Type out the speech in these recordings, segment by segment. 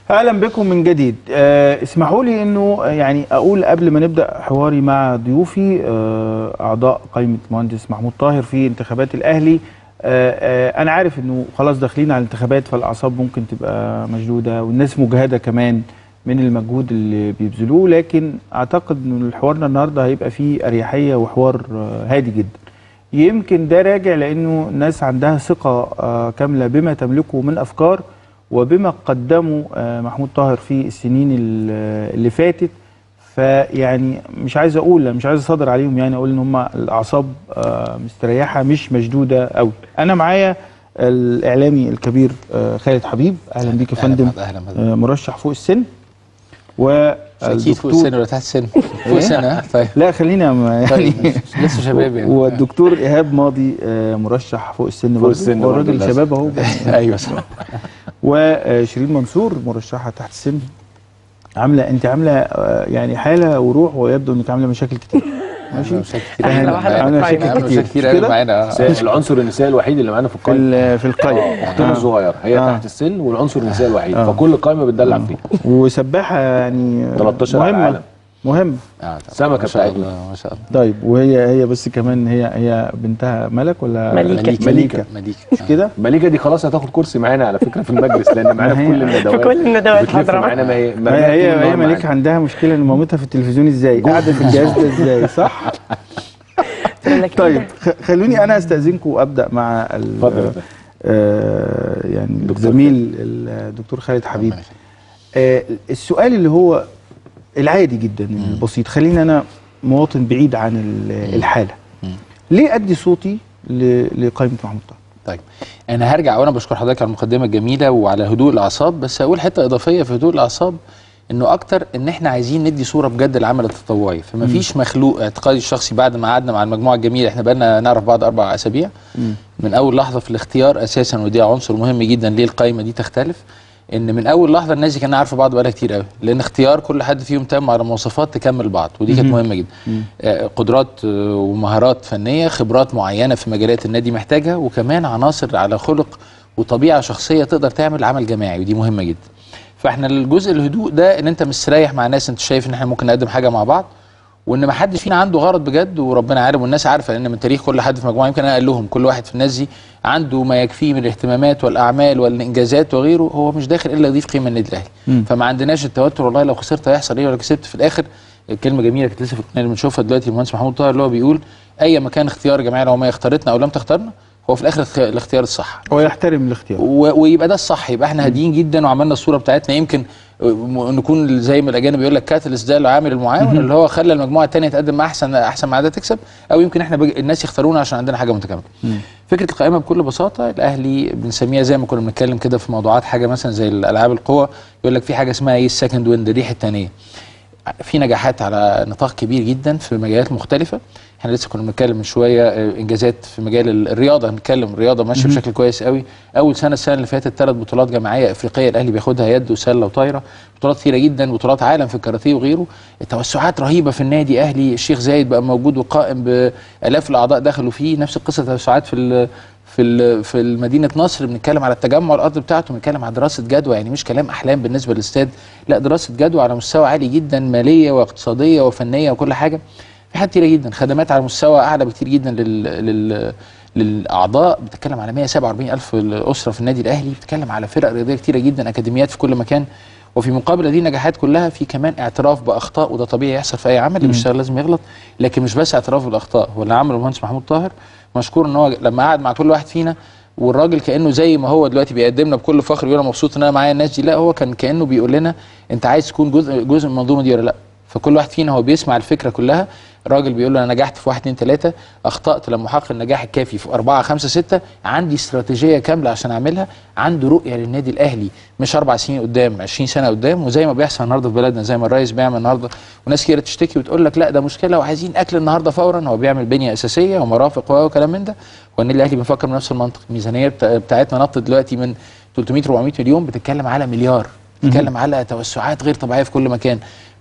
اهلا بكم من جديد آه اسمحوا لي انه يعني اقول قبل ما نبدا حواري مع ضيوفي آه اعضاء قائمه مهندس محمود طاهر في انتخابات الاهلي آه آه انا عارف انه خلاص داخلين على الانتخابات فالاعصاب ممكن تبقى مشدوده والناس مجهده كمان من المجهود اللي بيبذلوه لكن اعتقد ان حوارنا النهارده هيبقى فيه اريحيه وحوار آه هادي جدا يمكن ده راجع لانه الناس عندها ثقه آه كامله بما تملكه من افكار وبما قدمه آه محمود طاهر في السنين اللي فاتت فيعني مش عايز اقول مش عايز اصدر عليهم يعني اقول ان هم الاعصاب آه مستريحه مش مشدوده قوي انا معايا الاعلامي الكبير آه خالد حبيب اهلا بيك يا فندم اهلا آه مرشح فوق السن و اكيد فوق السن ولا تحت السن فوق السن طيب لا خلينا يعني طيب لسه شباب يعني والدكتور ايهاب ماضي مرشح فوق السن فوق السن هو الراجل شباب اهو ايوه صح وشيرين منصور مرشحه تحت السن عامله انت عامله يعني حاله وروح ويبدو انك عامله مشاكل كتير ماشي احلى واحده عامله مشاكل كتير كتير قوي معانا العنصر النسائي الوحيد اللي معانا في القائمه في القائمه اختنا الصغير هي آه. تحت السن والعنصر النسائي الوحيد فكل قائمه بتدلع فيه وسباحه يعني 13 على مهمه العالم. مهم آه، سمكة ما شاء بتاعتنا. الله ما شاء الله طيب وهي هي بس كمان هي هي بنتها ملك ولا مليكة. مليكه مليكه مش كده مليكه دي خلاص هتاخد كرسي معانا على فكره في المجلس لان معانا في ما كل هي- الندوات في كل الندوات بتلف حاضرة. معانا ما هي هي مرمية هي, طول هي النهار مليكه معانا. عندها مشكله ان مامتها في التلفزيون ازاي قاعده في الجهاز ده ازاي صح طيب خ- خلوني انا استاذنكم وابدا مع ال- اتفضل يا فندم. آه يعني دكتور الزميل الدكتور خالد حبيب آه السؤال اللي هو العادي جدا البسيط خليني انا مواطن بعيد عن ال- الحاله ليه ادي صوتي ل- لقائمه محمود طه طيب انا هرجع وانا بشكر حضرتك على المقدمه الجميله وعلى هدوء الاعصاب بس هقول حته اضافيه في هدوء الاعصاب انه اكتر ان احنا عايزين ندي صوره بجد للعمل التطوعي فما فيش مخلوق اعتقادي الشخصي بعد ما قعدنا مع المجموعه الجميله احنا بقالنا نعرف بعض اربع اسابيع من اول لحظه في الاختيار اساسا ودي عنصر مهم جدا ليه القائمه دي تختلف ان من اول لحظه الناس دي كانت عارفه بعض بقالها كتير قوي لان اختيار كل حد فيهم تم على مواصفات تكمل بعض ودي كانت مهمه جدا آه، قدرات آه، ومهارات فنيه خبرات معينه في مجالات النادي محتاجها وكمان عناصر على خلق وطبيعه شخصيه تقدر تعمل عمل جماعي ودي مهمه جدا فاحنا الجزء الهدوء ده ان انت مستريح مع ناس انت شايف ان احنا ممكن نقدم حاجه مع بعض وان ما حدش فينا عنده غرض بجد وربنا عارف والناس عارفه لان من تاريخ كل حد في مجموعه يمكن انا اقول لهم كل واحد في الناس دي عنده ما يكفيه من الاهتمامات والاعمال والانجازات وغيره هو مش داخل الا يضيف قيمه للنادي الاهلي فما عندناش التوتر والله لو خسرت هيحصل ايه ولا كسبت في الاخر الكلمه جميله كانت لسه في القناه اللي بنشوفها دلوقتي المهندس محمود طاهر اللي هو بيقول اي مكان اختيار جماعي لو ما اختارتنا او لم تختارنا هو في الاخر الاخ- الاختيار الصح هو يحترم الاختيار و- ويبقى ده الصح يبقى احنا هاديين جدا وعملنا الصوره بتاعتنا يمكن م- نكون زي ما الاجانب بيقول لك كاتلس ده العامل المعاون اللي هو خلى المجموعه الثانيه تقدم مع احسن احسن معدات تكسب او يمكن احنا بج... الناس يختارونا عشان عندنا حاجه متكامله. فكره القائمه بكل بساطه الاهلي بنسميها زي ما كنا بنتكلم كده في موضوعات حاجه مثلا زي الالعاب القوى يقول لك في حاجه اسمها ايه السكند ويند الريح الثانيه. في نجاحات على نطاق كبير جدا في مجالات مختلفه احنا لسه كنا بنتكلم من شويه آه، انجازات في مجال ال- الرياضه هنتكلم الرياضه ماشيه بشكل كويس قوي اول سنه السنه اللي فاتت ثلاث بطولات جماعيه افريقيه الاهلي بياخدها يد وسله وطايره بطولات كثيره جدا بطولات عالم في الكاراتيه وغيره توسعات رهيبه في النادي اهلي الشيخ زايد بقى موجود وقائم بالاف الاعضاء دخلوا فيه نفس القصه توسعات في ال- في ال- في مدينه نصر بنتكلم على التجمع الارض بتاعته بنتكلم على دراسه جدوى يعني مش كلام احلام بالنسبه للاستاد لا دراسه جدوى على مستوى عالي جدا ماليه واقتصاديه وفنيه وكل حاجه في حاجات كتيره جدا خدمات على مستوى اعلى بكتير جدا لل, لل للاعضاء بتتكلم على 147 الف اسره في النادي الاهلي بتتكلم على فرق رياضيه كتيره جدا اكاديميات في كل مكان وفي مقابل هذه النجاحات كلها في كمان اعتراف باخطاء وده طبيعي يحصل في اي عمل اللي بيشتغل لازم يغلط لكن مش بس اعتراف بالاخطاء هو اللي عمله المهندس محمود طاهر مشكور ان هو لما قعد مع كل واحد فينا والراجل كانه زي ما هو دلوقتي بيقدمنا بكل فخر يقول انا مبسوط ان انا معايا الناس دي لا هو كان كانه بيقول لنا انت عايز تكون جزء جزء من المنظومه دي ولا لا فكل واحد فينا هو بيسمع الفكره كلها الراجل بيقول له انا نجحت في واحد اتنين تلاته اخطات لما احقق النجاح الكافي في اربعه خمسه سته عندي استراتيجيه كامله عشان اعملها عنده رؤيه للنادي الاهلي مش اربع سنين قدام 20 سنه قدام وزي ما بيحصل النهارده في بلدنا زي ما الرئيس بيعمل النهارده وناس كتير تشتكي وتقول لك لا ده مشكله وعايزين اكل النهارده فورا هو بيعمل بنيه اساسيه ومرافق وكلام من ده والنادي الاهلي بنفكر بنفس المنطق الميزانيه بتا- بتاعتنا نطت دلوقتي من 300 400 مليون بتتكلم على مليار بتتكلم على توسعات غير طبيعيه في كل مكان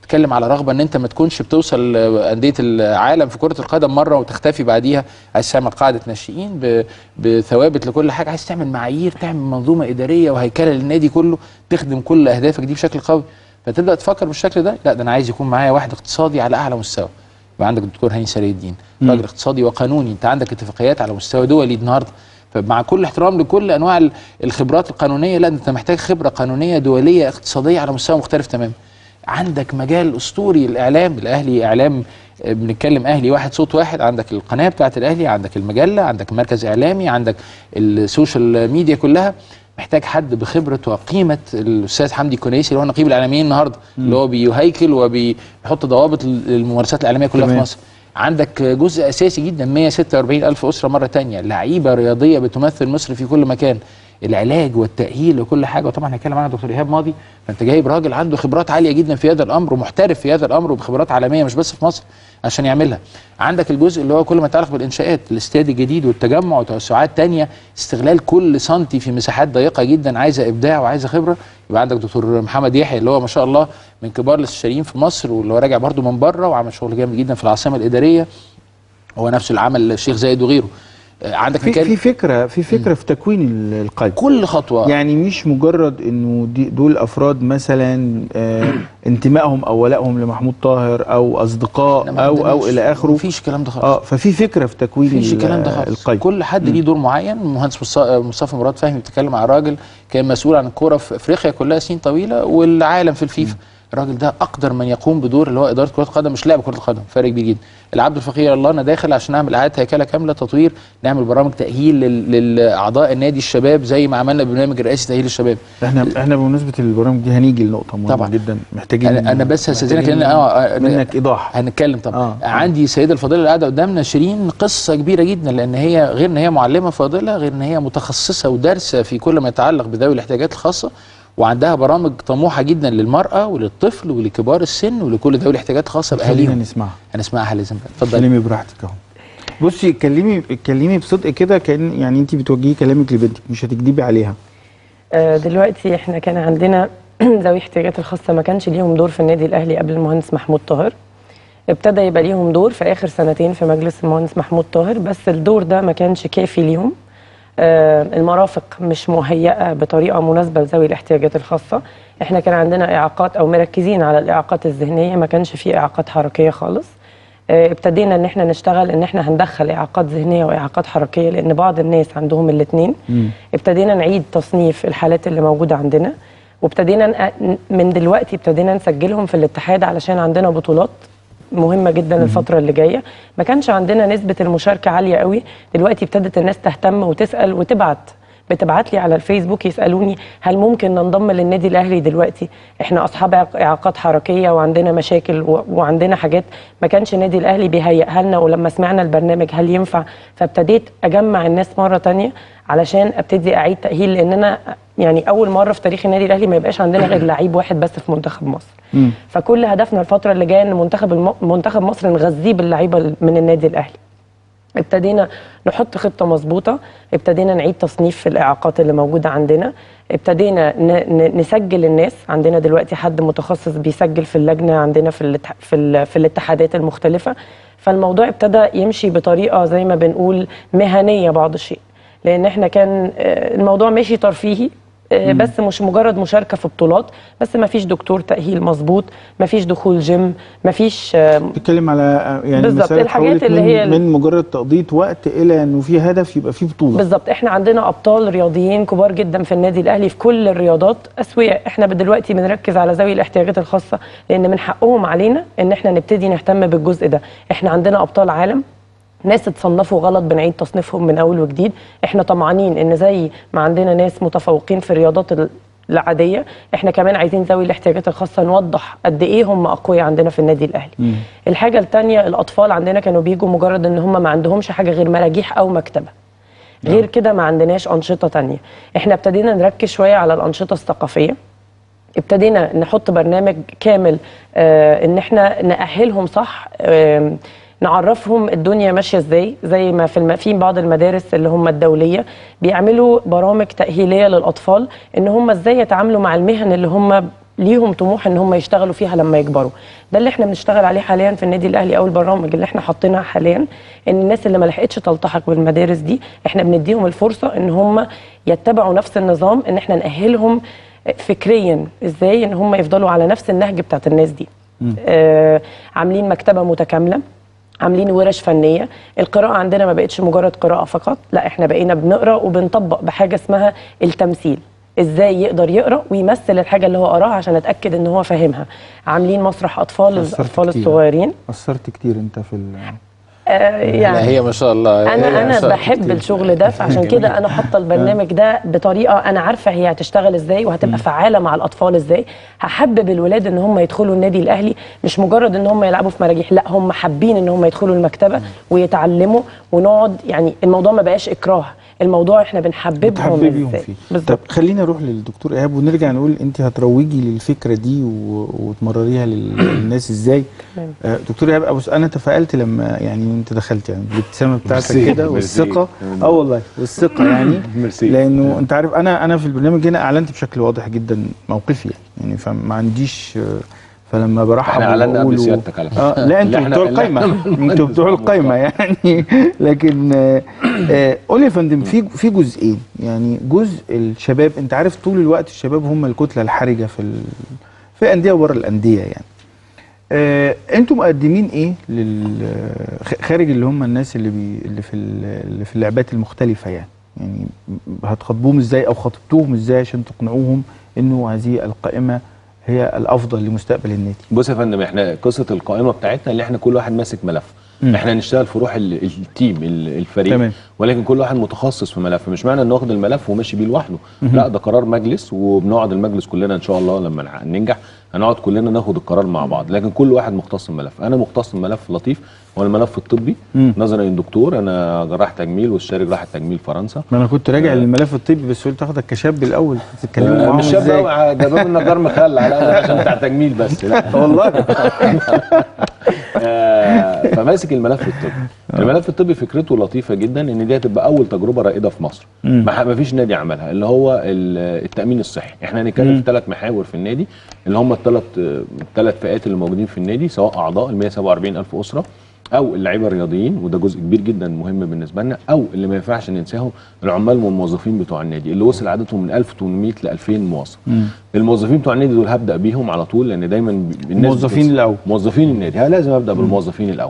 بتتكلم على رغبه ان انت ما تكونش بتوصل آه، انديه العالم في كره القدم مره وتختفي بعديها عايز تعمل قاعده ناشئين ب- بثوابت لكل حاجه عايز تعمل معايير تعمل منظومه اداريه وهيكله للنادي كله تخدم كل اهدافك دي بشكل قوي فتبدا تفكر بالشكل ده لا ده انا عايز يكون معايا واحد اقتصادي على اعلى مستوى يبقى عندك الدكتور هاني سري الدين راجل اقتصادي وقانوني انت عندك اتفاقيات على مستوى دولي النهارده فمع كل احترام لكل انواع ال- الخبرات القانونيه لا انت محتاج خبره قانونيه دوليه اقتصاديه على مستوى مختلف تماما عندك مجال اسطوري الاعلام الاهلي اعلام آه، بنتكلم اهلي واحد صوت واحد عندك القناه بتاعت الاهلي عندك المجله عندك مركز اعلامي عندك السوشيال ميديا كلها محتاج حد بخبره وقيمه الاستاذ حمدي كنيسي اللي هو نقيب الاعلاميين النهارده اللي هو بيهيكل وبيحط ضوابط للممارسات الاعلاميه كلها في تمام. مصر عندك جزء اساسي جدا 146 الف اسره مره تانية لعيبه رياضيه بتمثل مصر في كل مكان العلاج والتاهيل وكل حاجه وطبعا هنتكلم عنها دكتور ايهاب ماضي فانت جايب راجل عنده خبرات عاليه جدا في هذا الامر ومحترف في هذا الامر وبخبرات عالميه مش بس في مصر عشان يعملها عندك الجزء اللي هو كل ما يتعلق بالانشاءات الاستاد الجديد والتجمع وتوسعات تانية استغلال كل سنتي في مساحات ضيقه جدا عايزه ابداع وعايزه خبره يبقى عندك دكتور محمد يحيى اللي هو ما شاء الله من كبار الاستشاريين في مصر واللي هو راجع برضه من بره وعمل شغل جامد جدا في العاصمه الاداريه هو نفس اللي عمل الشيخ زايد وغيره آه، عندك في, مكان في فكره في فكره في تكوين ال- القلب كل خطوه يعني مش مجرد انه دي دول افراد مثلا آه انتمائهم او ولائهم لمحمود طاهر او اصدقاء إحنا ما او او عندناش- الى اخره مفيش الكلام ده خالص اه ففي فكره في تكوين مفيش ال- الكلام ده خالص القيد كل حد ليه دور معين المهندس مص- مصطفى مراد فهمي بيتكلم على راجل كان مسؤول عن الكوره في افريقيا كلها سنين طويله والعالم في الفيفا الراجل ده اقدر من يقوم بدور اللي هو اداره كره القدم مش لعب كره القدم فرق كبير جدا العبد الفقير الله انا داخل عشان اعمل اعاده هيكله كامله تطوير نعمل برامج تاهيل لل- للاعضاء النادي الشباب زي ما عملنا برنامج رئاسي تاهيل الشباب احنا احنا بمناسبه البرامج دي هنيجي لنقطه مهمه طبعا. جدا محتاجين انا انا بس هستاذنك محتاجين لان اه منك ايضاح هنتكلم طبعا آه. آه. عندي السيده الفاضله اللي قاعده قدامنا شيرين قصه كبيره جدا لان هي غير ان هي معلمه فاضله غير ان هي متخصصه ودارسه في كل ما يتعلق بذوي الاحتياجات الخاصه وعندها برامج طموحه جدا للمراه وللطفل ولكبار السن ولكل ذوي الاحتياجات الخاصه خلينا باهاليهم نسمعها هنسمعها لازم بقى. اتفضلي كلمي براحتك اهو بصي اتكلمي اتكلمي بصدق كده كان يعني انت بتوجهي كلامك لبنتك مش هتكدبي عليها آه، دلوقتي احنا كان عندنا ذوي احتياجات الخاصه ما كانش ليهم دور في النادي الاهلي قبل المهندس محمود طاهر ابتدى يبقى ليهم دور في اخر سنتين في مجلس المهندس محمود طاهر بس الدور ده ما كانش كافي ليهم آه، المرافق مش مهيئه بطريقه مناسبه لذوي الاحتياجات الخاصه احنا كان عندنا اعاقات او مركزين على الاعاقات الذهنيه ما كانش في اعاقات حركيه خالص آه، ابتدينا ان احنا نشتغل ان احنا هندخل اعاقات ذهنيه واعاقات حركيه لان بعض الناس عندهم الاثنين ابتدينا نعيد تصنيف الحالات اللي موجوده عندنا وابتدينا نق- من دلوقتي ابتدينا نسجلهم في الاتحاد علشان عندنا بطولات مهمه جدا الفتره اللي جايه ما كانش عندنا نسبه المشاركه عاليه قوي دلوقتي ابتدت الناس تهتم وتسال وتبعت بتبعت لي على الفيسبوك يسالوني هل ممكن ننضم للنادي الاهلي دلوقتي احنا اصحاب إعاق- اعاقات حركيه وعندنا مشاكل و- وعندنا حاجات ما كانش النادي الاهلي بيهيئها لنا ولما سمعنا البرنامج هل ينفع فابتديت اجمع الناس مره تانية علشان ابتدي اعيد تاهيل لان انا يعني اول مره في تاريخ النادي الاهلي ما يبقاش عندنا غير لعيب واحد بس في منتخب مصر فكل هدفنا الفتره اللي جايه ان منتخب الم... منتخب مصر نغذيه باللعيبه من النادي الاهلي ابتدينا نحط خطه مظبوطه ابتدينا نعيد تصنيف في الاعاقات اللي موجوده عندنا ابتدينا ن... ن... نسجل الناس عندنا دلوقتي حد متخصص بيسجل في اللجنه عندنا في الاتح... في, ال... في الاتحادات المختلفه فالموضوع ابتدى يمشي بطريقه زي ما بنقول مهنيه بعض الشيء لان احنا كان آه، الموضوع ماشي ترفيهي آه، بس مش مجرد مشاركه في بطولات بس ما فيش دكتور تاهيل مظبوط ما فيش دخول جيم ما فيش آه، بتتكلم على آه، يعني بالظبط، مسألة الحاجات تحولت اللي من, هي ال- من مجرد تقضيه وقت الى انه في هدف يبقى في بطوله بالظبط احنا عندنا ابطال رياضيين كبار جدا في النادي الاهلي في كل الرياضات اسوياء احنا دلوقتي بنركز على ذوي الاحتياجات الخاصه لان من حقهم علينا ان احنا نبتدي نهتم بالجزء ده احنا عندنا ابطال عالم ناس اتصنفوا غلط بنعيد تصنيفهم من اول وجديد احنا طمعانين ان زي ما عندنا ناس متفوقين في الرياضات ال- العاديه احنا كمان عايزين ذوي الاحتياجات الخاصه نوضح قد ايه هم اقوياء عندنا في النادي الاهلي الحاجه الثانيه الاطفال عندنا كانوا بيجوا مجرد ان هم ما عندهمش حاجه غير مراجيح او مكتبه غير كده ما عندناش أنشطة تانية احنا ابتدينا نركز شوية على الأنشطة الثقافية ابتدينا نحط برنامج كامل آه ان احنا نأهلهم صح آه نعرفهم الدنيا ماشيه ازاي زي ما في الم... في بعض المدارس اللي هم الدوليه بيعملوا برامج تاهيليه للاطفال ان هم ازاي يتعاملوا مع المهن اللي هم ليهم طموح ان هم يشتغلوا فيها لما يكبروا ده اللي احنا بنشتغل عليه حاليا في النادي الاهلي او البرامج اللي احنا حاطينها حاليا ان الناس اللي ما لحقتش تلتحق بالمدارس دي احنا بنديهم الفرصه ان هم يتبعوا نفس النظام ان احنا نأهلهم فكريا ازاي ان هم يفضلوا على نفس النهج بتاعت الناس دي آه عاملين مكتبه متكامله عاملين ورش فنيه القراءه عندنا ما بقتش مجرد قراءه فقط لا احنا بقينا بنقرا وبنطبق بحاجه اسمها التمثيل ازاي يقدر يقرا ويمثل الحاجه اللي هو قراها عشان اتاكد ان هو فاهمها عاملين مسرح اطفال للاطفال كتير. الصغيرين اثرت كتير انت في ال... آه لا يعني هي ما شاء الله هي انا ما انا شاء الله. بحب الشغل ده فعشان كده انا حاطه البرنامج ده بطريقه انا عارفه هي هتشتغل ازاي وهتبقى فعاله مع الاطفال ازاي هحبب الولاد ان هم يدخلوا النادي الاهلي مش مجرد ان هم يلعبوا في مراجيح لا هم حابين ان هم يدخلوا المكتبه ويتعلموا ونقعد يعني الموضوع ما بقاش اكراه الموضوع احنا بنحببهم بتحببيهم ازاي فيه طب بالظبط خلينا نروح للدكتور ايهاب ونرجع نقول انت هتروجي للفكره دي و... وتمرريها لل- للناس ازاي تمام. آه دكتور ايهاب ابو س- انا تفائلت لما يعني انت دخلت يعني الابتسامه بتاعتك ميرسي، كده ميرسي. والثقه اه والله والثقه يعني ميرسي. لانه انت عارف انا انا في البرنامج هنا اعلنت بشكل واضح جدا موقفي يعني يعني فما عنديش آه، فلما برحب احنا اعلنا قبل وبقول و- سيادتك على فكره اه لا اللي انتوا احنا- بتوع اللي القايمه احنا انتوا بتوع القايمه يعني لكن آه، آه، قول لي يا فندم في في جزئين يعني جزء الشباب انت عارف طول الوقت الشباب هم الكتله الحرجه في ال... في انديه وبره الانديه يعني آه، انتوا مقدمين ايه لل خ- خارج اللي هم الناس اللي بي... اللي في ال... اللي في اللعبات المختلفه يعني يعني هتخاطبوهم ازاي او خاطبتوهم ازاي عشان تقنعوهم انه هذه القائمه هي الافضل لمستقبل النادي بص يا فندم احنا قصه القائمه بتاعتنا اللي احنا كل واحد ماسك ملف مم. احنا هنشتغل في روح ال- التيم ال- الفريق تمام. ولكن كل واحد متخصص في ملف مش معنى انه واخد الملف وماشي بيه لوحده لا ده قرار مجلس وبنقعد المجلس كلنا ان شاء الله لما نع- ننجح هنقعد كلنا ناخد القرار مع بعض لكن كل واحد مختص بملف انا مختص بملف لطيف هو الملف الطبي مم. نظرا للدكتور انا جراح تجميل واستشاري جراحه تجميل فرنسا ما انا كنت راجع للملف الطبي بس قلت اخدك كشاب الاول تتكلموا آه، معاهم مش شاب ازاي أوي، ده باب النجار مخلع لا ده عشان بتاع تجميل بس لا والله آه، فماسك الملف الطبي الملف الطبي فكرته لطيفه جدا ان دي هتبقى اول تجربه رائده في مصر مم. ما ما فيش نادي عملها اللي هو ال- التامين الصحي احنا هنتكلم مم. في ثلاث محاور في النادي اللي هم الثلاث الثلاث فئات اللي موجودين في النادي سواء اعضاء ال 147 الف اسره او اللعيبه الرياضيين وده جزء كبير جدا مهم بالنسبه لنا او اللي ما ينفعش ننساهم العمال والموظفين بتوع النادي اللي وصل عددهم من 1800 ل 2000 موظف مم. الموظفين بتوع النادي دول هبدا بيهم على طول لان دايما ب- الناس الموظفين بتنسى. الأول. موظفين النادي ها لازم ابدا بالموظفين الاول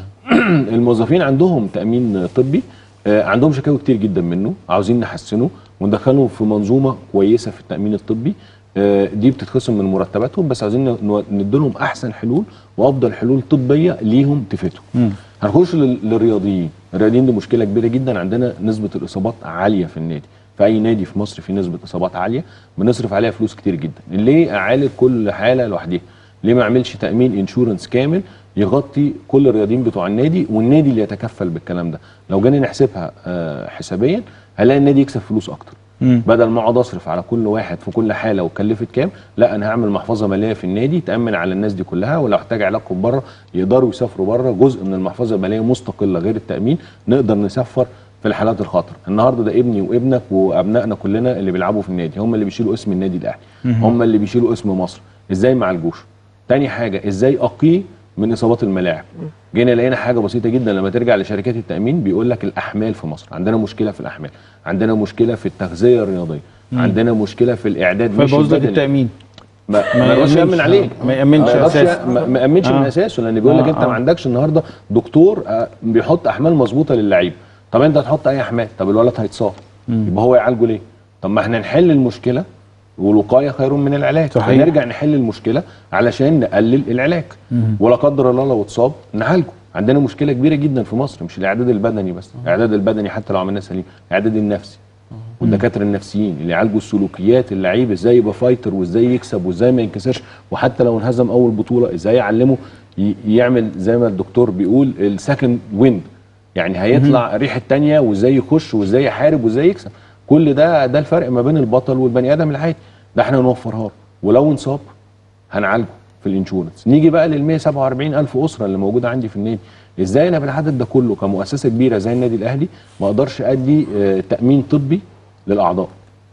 الموظفين عندهم تامين طبي آه، عندهم شكاوي كتير جدا منه عاوزين نحسنه وندخلهم في منظومه كويسه في التامين الطبي آه، دي بتتخصم من مرتباتهم بس عاوزين نديلهم احسن حلول وافضل حلول طبيه ليهم تفيدهم مم. هنخش لل- للرياضيين الرياضيين دي مشكله كبيره جدا عندنا نسبه الاصابات عاليه في النادي في اي نادي في مصر في نسبه اصابات عاليه بنصرف عليها فلوس كتير جدا ليه اعالج كل حاله لوحدها ليه ما اعملش تامين انشورنس كامل يغطي كل الرياضيين بتوع النادي والنادي اللي يتكفل بالكلام ده لو جينا نحسبها آه، حسابيا هنلاقي النادي يكسب فلوس اكتر مم. بدل ما اقعد اصرف على كل واحد في كل حاله وكلفت كام لا انا هعمل محفظه ماليه في النادي تامن على الناس دي كلها ولو احتاج علاجهم بره يقدروا يسافروا بره جزء من المحفظه الماليه مستقله غير التامين نقدر نسفر في الحالات الخطر النهارده ده ابني وابنك وابنائنا كلنا اللي بيلعبوا في النادي هم اللي بيشيلوا اسم النادي الاهلي هم اللي بيشيلوا اسم مصر ازاي ما عالجوش تاني حاجه ازاي اقيه من اصابات الملاعب جينا لقينا حاجه بسيطه جدا لما ترجع لشركات التامين بيقول لك الاحمال في مصر عندنا مشكله في الاحمال عندنا مشكله في التغذيه الرياضيه عندنا مشكله في الاعداد مش فيبوظ لك البدني. التامين ما ما ما يقدرش يأمنش، يامن عليه آه، ما يأمنش ما يقدرش أساساً. ما ما يامنش آه. من اساسه لان بيقول لك آه، انت آه. ما عندكش النهارده دكتور آه، بيحط احمال مظبوطه للعيب طب انت هتحط اي احمال طب الولد هيتصاب يبقى هو يعالجه ليه طب ما احنا نحل المشكله والوقايه خير من العلاج صحيح. نرجع نحل المشكله علشان نقلل العلاج ولا قدر الله لو اتصاب نعالجه عندنا مشكله كبيره جدا في مصر مش الاعداد البدني بس الاعداد البدني حتى لو عملناه سليم الاعداد النفسي والدكاتره النفسيين اللي يعالجوا السلوكيات اللعيب ازاي يبقى فايتر وازاي يكسب وازاي ما ينكسرش وحتى لو انهزم اول بطوله ازاي يعلمه ي- يعمل زي ما الدكتور بيقول السكند ويند يعني هيطلع ريحه تانية وازاي يخش وازاي يحارب وازاي يكسب كل ده ده الفرق ما بين البطل والبني ادم العادي ده احنا نوفرها له ولو انصاب هنعالجه في الانشورنس نيجي بقى لل 147 الف اسره اللي موجوده عندي في النادي ازاي انا بالعدد ده كله كمؤسسه كبيره زي النادي الاهلي ما اقدرش ادي آه، تامين طبي للاعضاء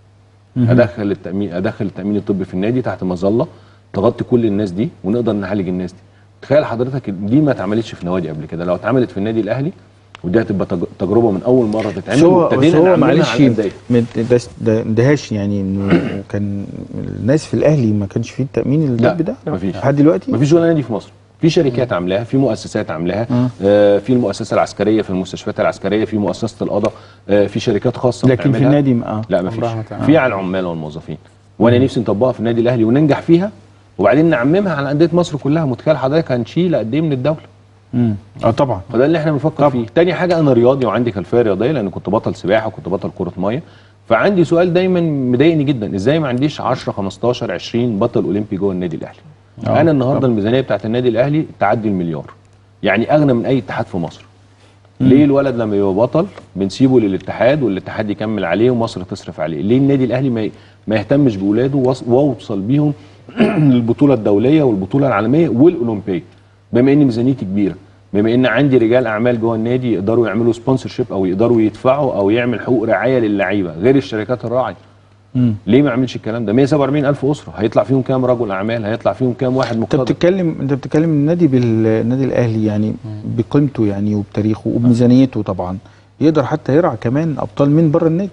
ادخل التامين ادخل التامين الطبي في النادي تحت مظله تغطي كل الناس دي ونقدر نعالج الناس دي تخيل حضرتك دي ما اتعملتش في نوادي قبل كده لو اتعملت في النادي الاهلي ودي هتبقى تج- تجربه من اول مره تتعمل بس هو وابتدينا بس هو نعملها معلش على الأندية. ما تندهش- ده اندهاش يعني انه كان الناس في الاهلي ما كانش فيه التامين لا الطبي ده مفيش لحد دلوقتي مفيش ولا نادي في مصر في شركات عاملاها في مؤسسات عاملاها آه في المؤسسه العسكريه في المستشفيات العسكريه في مؤسسه القضاء آه في شركات خاصه لكن في بتعملها. النادي ما- اه لا مفيش عمرها ما تعمل. في على العمال والموظفين وانا نفسي نطبقها في النادي الاهلي وننجح فيها وبعدين نعممها على انديه مصر كلها متخيل حضرتك هنشيل قد ايه من الدوله مم. اه طبعا فده اللي احنا بنفكر فيه تاني حاجه انا رياضي وعندي خلفيه رياضيه لان كنت بطل سباحه وكنت بطل كره ميه فعندي سؤال دايما مضايقني جدا ازاي ما عنديش 10 15 20 بطل اولمبي جوه النادي الاهلي آه، انا النهارده الميزانيه بتاعت النادي الاهلي تعدي المليار يعني اغنى من اي اتحاد في مصر ليه الولد لما يبقى بطل بنسيبه للاتحاد والاتحاد يكمل عليه ومصر تصرف عليه ليه النادي الاهلي ما ما يهتمش باولاده وص- واوصل بيهم للبطوله الدوليه والبطوله العالميه والاولمبيه بما ان ميزانيتي كبيره بما ان عندي رجال اعمال جوه النادي يقدروا يعملوا سبونسرشيب او يقدروا يدفعوا او يعمل حقوق رعايه للعيبه غير الشركات الراعي مم. ليه ما اعملش الكلام ده 147 الف اسره هيطلع فيهم كام رجل اعمال هيطلع فيهم كام واحد انت مقتدر بتتكلم انت بتتكلم النادي بالنادي الاهلي يعني بقيمته يعني وبتاريخه وبميزانيته طبعا يقدر حتى يرعى كمان ابطال من بره النادي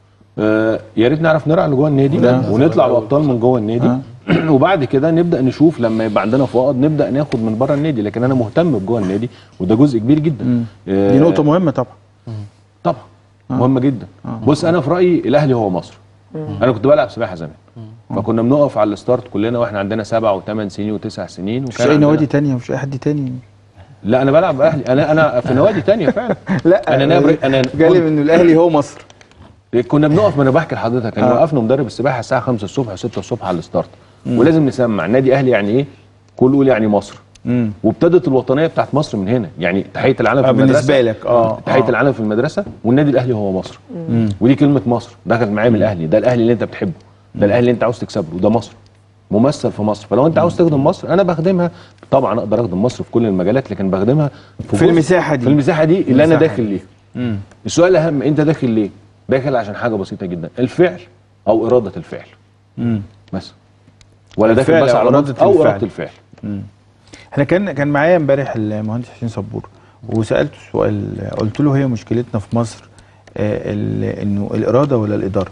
آه يا ريت نعرف نرعى اللي جوه النادي لا. ونطلع بابطال من جوه النادي آه. وبعد كده نبدا نشوف لما يبقى عندنا فائض نبدا ناخد من بره النادي لكن انا مهتم بجوه النادي وده جزء كبير جدا آه دي نقطه مهمه طبعا طبعا مهمه جدا بص انا في رايي الاهلي هو مصر انا كنت بلعب سباحه زمان فكنا بنقف على الستارت كلنا واحنا عندنا سبع وثمان سنين وتسع سنين مش وكان اي عندنا- نوادي تانية مش اي حد تاني لا انا بلعب اهلي انا انا في نوادي تانية فعلا لا انا نابر انا جالب انه الاهلي هو مصر كنا بنقف ما انا بحكي لحضرتك كان آه. وقفنا مدرب السباحه الساعه 5 الصبح و6 الصبح على الستارت ولازم نسمع نادي اهلي يعني ايه كل قول يعني مصر امم وابتدت الوطنيه بتاعت مصر من هنا يعني تحيه العالم في آه، المدرسه بالنسبة لك، آه، تحيه آه. العالم في المدرسه والنادي الاهلي هو مصر ودي كلمه مصر دخلت معايا من الاهلي ده الاهلي اللي انت بتحبه ده الاهلي اللي انت عاوز تكسبه وده مصر ممثل في مصر فلو انت عاوز تخدم مصر انا بخدمها طبعا اقدر اخدم مصر في كل المجالات لكن بخدمها في جزء- المساحة دي. في المساحه دي اللي انا المساحة داخل دي. ليها امم السؤال الاهم انت داخل ليه داخل عشان حاجه بسيطه جدا الفعل او اراده الفعل امم بس ولا داخل الفعل بس أو على إرادة منطق- او الفعل. اراده الفعل احنا كان كان معايا امبارح المهندس حسين صبور وسالته سؤال قلت له هي مشكلتنا في مصر آه، ال- انه الاراده ولا الاداره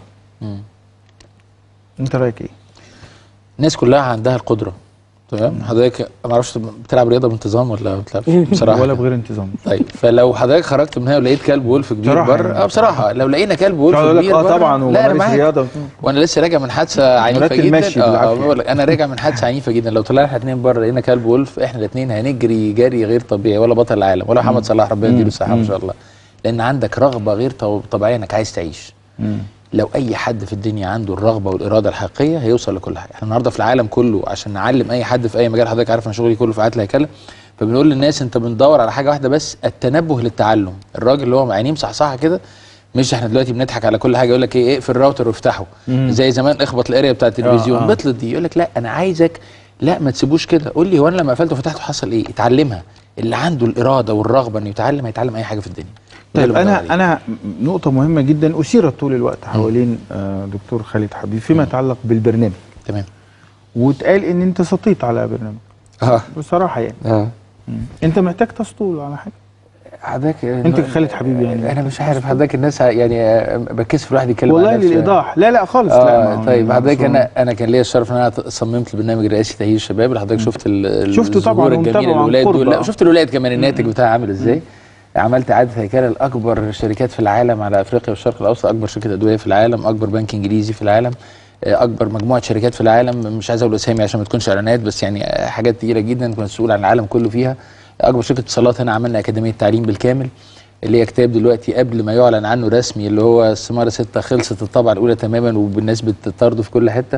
انت رايك ايه الناس كلها عندها القدره تمام حضرتك ما اعرفش بتلعب رياضه بانتظام ولا ما بتلعبش بصراحه ولا بغير انتظام طيب فلو حضرتك خرجت من هنا ولقيت كلب وولف كبير بصراحة بره يعني. اه بصراحه لو لقينا كلب وولف يقعد يقول لك كبير اه بره طبعا لا انا وممارس معاك رياضه وانا لسه راجع من حادثه عنيفه مرات جدا المشي اه بالعافية. بقول لك انا راجع من حادثه عنيفه جدا لو طلعنا احنا الاثنين بره لقينا كلب وولف احنا الاثنين هنجري جري غير طبيعي ولا بطل العالم ولا محمد صلاح ربنا يديله الصحه ما شاء الله لان عندك رغبه غير طب- طبيعيه انك عايز تعيش لو اي حد في الدنيا عنده الرغبه والاراده الحقيقيه هيوصل لكل حاجه احنا النهارده في العالم كله عشان نعلم اي حد في اي مجال حضرتك عارف انا شغلي كله في عادة الهيكله فبنقول للناس انت بندور على حاجه واحده بس التنبه للتعلم الراجل اللي هو عينيه مصحصحه كده مش احنا دلوقتي بنضحك على كل حاجه يقول لك ايه اقفل الراوتر وافتحه زي زمان اخبط الاريا بتاع التلفزيون آه. بطلت دي يقول لك لا انا عايزك لا ما تسيبوش كده قول لي هو انا لما قفلته وفتحته حصل ايه اتعلمها اللي عنده الاراده والرغبه انه يتعلم هيتعلم اي حاجه في الدنيا ده طيب اللي بندور انا عليه. انا نقطه مهمه جدا اثيرت طول الوقت حوالين آه، دكتور خالد حبيب فيما يتعلق بالبرنامج تمام واتقال ان انت سطيت على برنامج اه بصراحه يعني اه انت محتاج تسطول على حاجه حضرتك انت خالد حبيب يعني انا مش عارف حضرتك الناس ع- يعني آه، بتكسف الواحد يتكلم عن والله نفسه يعني. للايضاح لا لا خالص لا ما اه هو- طيب حضرتك ما هو- انا انا كان ليا الشرف ان انا صممت البرنامج الرئاسي تهيئ الشباب اللي حضرتك شفت ال- شفته طبعاً الظهور ومتابعه الجميل عن الولاد قرب، دول لا آه. شفت الولاد كمان الناتج بتاعها عامل ازاي عملت اعاده هيكله لاكبر شركات في العالم على افريقيا والشرق الاوسط اكبر شركه ادويه في العالم اكبر بنك انجليزي في العالم آه، اكبر مجموعه شركات في العالم مش عايز اقول اسامي عشان ما تكونش اعلانات بس يعني آه، حاجات تقيله جدا كنت مسؤول عن العالم كله فيها اكبر شركه اتصالات هنا عملنا اكاديميه تعليم بالكامل اللي هي كتاب دلوقتي قبل ما يعلن عنه رسمي اللي هو السماره ستة خلصت الطبعه الاولى تماما وبالناس بتطرده في كل حته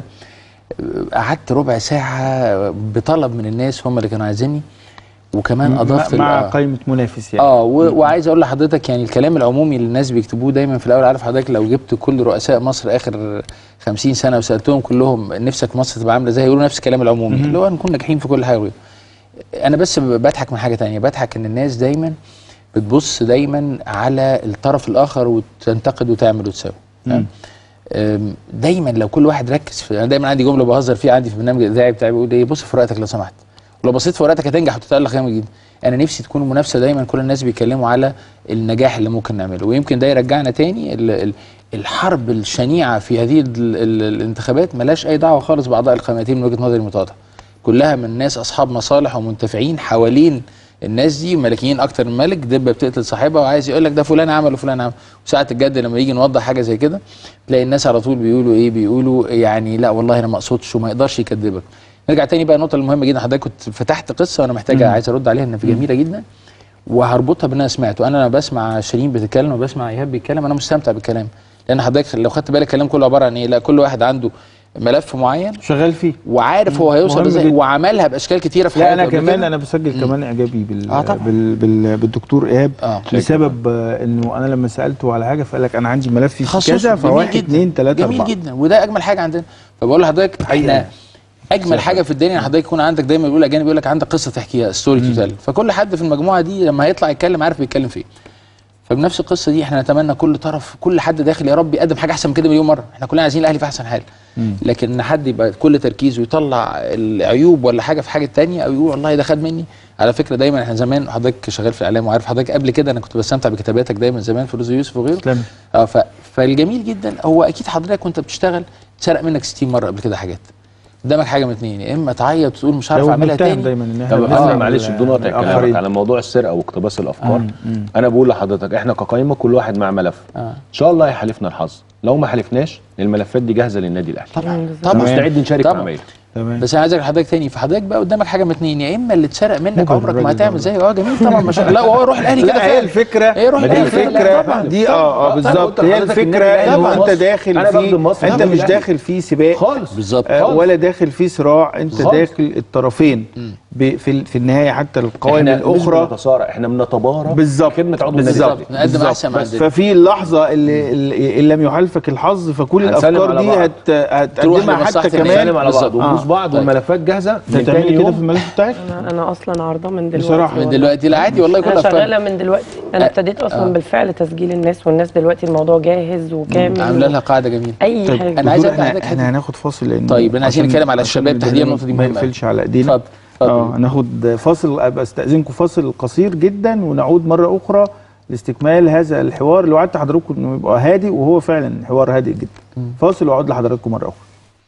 قعدت ربع ساعه بطلب من الناس هم اللي كانوا عايزيني وكمان مع, اضفت مع ال- آه. قائمه منافس يعني اه و- وعايز اقول لحضرتك يعني الكلام العمومي اللي الناس بيكتبوه دايما في الاول عارف حضرتك لو جبت كل رؤساء مصر اخر 50 سنه وسالتهم كلهم نفسك مصر تبقى عامله ازاي هيقولوا نفس الكلام العمومي اللي هو نكون ناجحين في كل حاجه انا بس بضحك من حاجه تانية بضحك ان الناس دايما بتبص دايما على الطرف الاخر وتنتقد وتعمل وتساوي تمام؟ أم، دايما لو كل واحد ركز في انا دايما عندي جمله بهزر فيها عندي في البرنامج الاذاعي بتاعي بيقول ايه بص في ورقتك لو سمحت ولو بصيت في ورقتك هتنجح وتتالق جامد جدا انا نفسي تكون المنافسه دايما كل الناس بيتكلموا على النجاح اللي ممكن نعمله ويمكن ده يرجعنا تاني ال- ال- الحرب الشنيعه في هذه ال- ال- الانتخابات ملاش اي دعوه خالص باعضاء القائمتين من وجهه نظري المتواضعه كلها من ناس اصحاب مصالح ومنتفعين حوالين الناس دي ملكيين اكتر من ملك دبه بتقتل صاحبها وعايز يقول لك ده فلان عمل وفلان عمل وساعه الجد لما يجي نوضح حاجه زي كده تلاقي الناس على طول بيقولوا ايه بيقولوا يعني لا والله انا ما اقصدش وما يقدرش يكذبك نرجع تاني بقى النقطه المهمه جدا حضرتك كنت فتحت قصه وانا محتاجه عايز ارد عليها انها جميله جدا وهربطها باللي انا سمعته انا لما بسمع شيرين بتتكلم وبسمع ايهاب بيتكلم انا مستمتع بالكلام لان حضرتك لو خدت بالك الكلام كله عباره عن ايه لا كل واحد عنده ملف معين شغال فيه وعارف هو هيوصل مهم ازاي جدا. وعملها باشكال كتيره في لا حياته انا قبل كمان كده. انا بسجل كمان اعجابي بال... آه طبعا. بال... بال... بالدكتور ايهاب آه. بسبب آه، انه انا لما سالته على حاجه فقال لك انا عندي ملف في تخصصه كذا جميل فواحد جدا. اثنين ثلاثه جميل اربعه جدا وده اجمل حاجه عندنا فبقول لحضرتك احنا اجمل حاجه في الدنيا ان حضرتك يكون عندك دايما بيقول اجانب يقول لك عندك قصه تحكيها ستوري تو تيل فكل حد في المجموعه دي لما هيطلع يتكلم عارف بيتكلم في ايه فبنفس القصه دي احنا نتمنى كل طرف كل حد داخل يا رب يقدم حاجه احسن من كده مليون مره احنا كلنا عايزين الاهلي في احسن حال لكن ان حد يبقى كل تركيزه يطلع العيوب ولا حاجه في حاجه تانية او يقول والله ده خد مني على فكره دايما احنا زمان حضرتك شغال في الاعلام وعارف حضرتك قبل كده انا كنت بستمتع بكتاباتك دايما زمان في رزق يوسف وغيره تسلم. اه ف... فالجميل جدا هو اكيد حضرتك وانت بتشتغل اتسرق منك 60 مره قبل كده حاجات قدامك حاجه من اتنين يا اما تعيط وتقول مش عارف هو اعملها متهم تاني دايما ان احنا طب بنسرق انا معلش ال- بدون قطع الآخرين. كلامك على موضوع السرقه واقتباس الافكار انا بقول لحضرتك احنا كقائمه كل واحد مع ملف آه. ان شاء الله هيحالفنا الحظ لو ما حالفناش الملفات دي جاهزه للنادي الاهلي طبعا بالظبط. طبعا مستعد نشارك طبعا. مع عمايل تمام بس انا عايز أقول لحضرتك تاني فحضرتك بقى قدامك حاجه من اتنين يا اما اللي اتسرق منك مبهر عمرك ما الراجل هتعمل ده. زيه اه جميل طبعا ما شاء الله لا وهو يروح الاهلي كده لا هي فعلا. الفكره إيه، روح ما دي الأهلي. لا، الفكره طبعا. دي اه اه طبعا. بالظبط قلت هي لحضرتك الفكره النادي انه الأهلي انت مصر. داخل أنا فيه بخدم مصر، انت النادي مش الأهلي. داخل فيه سباق خالص بالظبط آه، خالص. ولا داخل فيه صراع انت خالص. داخل الطرفين ب- في ال- في النهايه حتى القوائم احنا مش الاخرى بنتصارع احنا بنتبارى بالظبط خدمه عضو النادي بالظبط الأهلي. نقدم بالظبط. أحسن ما بس عندنا. ففي اللحظه اللي, اللي اللي لم يحالفك الحظ فكل هنسلم الافكار على دي بعض. هت تروح هتقدمها لمصلحة حتى النادي. كمان نسلم على بعض بالظبط. ونبوس آه. بعض طيب. والملفات جاهزه انت من هتعملي تاني كده يوم. في الملف بتاعك انا انا اصلا عارضه من دلوقتي بصراحة. من والله. دلوقتي لا عادي والله كل انا افكار شغاله من دلوقتي انا ابتديت اصلا بالفعل تسجيل الناس والناس دلوقتي الموضوع جاهز وكامل عامله لها قاعده جميله اي طيب حاجه أنا عايز دكتور، أرجع احنا, لحضرتك احنا حتة. هناخد فاصل لان طيب، أنا عايزين عشان- نتكلم على عشان الشباب تحديدا البرنامج النقطة دي ما مهمة. يقفلش على ايدينا اتفضل اتفضل. اه هناخد فاصل ابقى استاذنكم فاصل قصير جدا ونعود مره اخرى لاستكمال هذا الحوار اللي وعدت حضراتكم انه يبقى هادي وهو فعلا حوار هادئ جدا فاصل واعود لحضراتكم مره اخرى